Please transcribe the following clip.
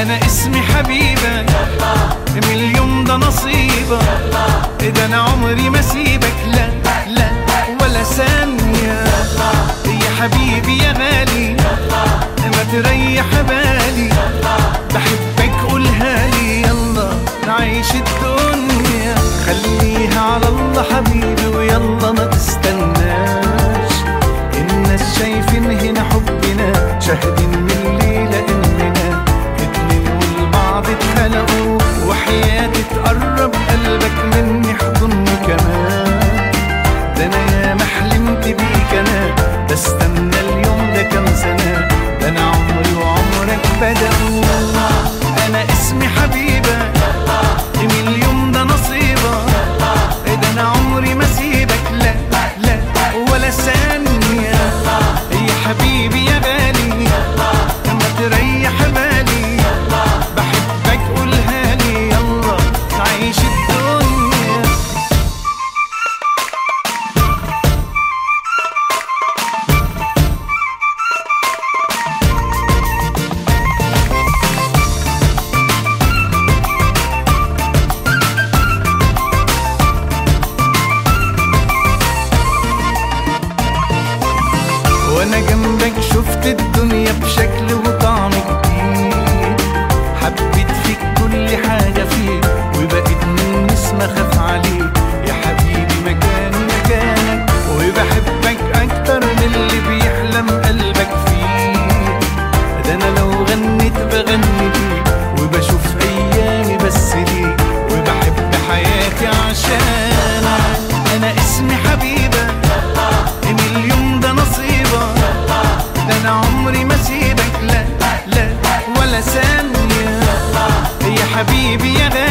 انا اسمي حبيبك من اليوم ده نصيبك ده انا عمري ما سيبك لا لا ولا ثانية يا حبيبي يا غالي ما تريح بالي بحبك قولها لي يلا نعيش الدنيا خليها على الله حبيبي ويلا ما تستناش الناس شايفين هنا حبنا شاهدين من الليلة اننا اتنين والبعض اتخلقوا وحياتي تقرب قلبك مني حضني كمان ده انا يا ما حلمت بيك انا بستنى اليوم ده كام سنة ده انا عمري وعمرك بدأوا انا اسمي حبيبك من اليوم ده نصيبك ده انا عمري ما سيبك لا لا ولا ثانية يا حبيبي يا غالي ما تريح بالي بحبك قولها لي يلا نعيش الدنيا وانا جنبك شفت الدنيا بشكل وطعم جديد حبيت فيك كل حاجة فيك وبقيت من نسمة خاف عليك يا حبيبي مكاني مكانك وبحبك أكتر من اللي بيحلم قلبك فيه ده أنا لو غنيت بغني ليك وبشوف أيامي بس ليك وبحب حياتي عشانك أنا اسمي حبيبك من اليوم ده نصيبك ده انا عمري ما سيبك لا لا ولا ثانية يا حبيبي يا غالي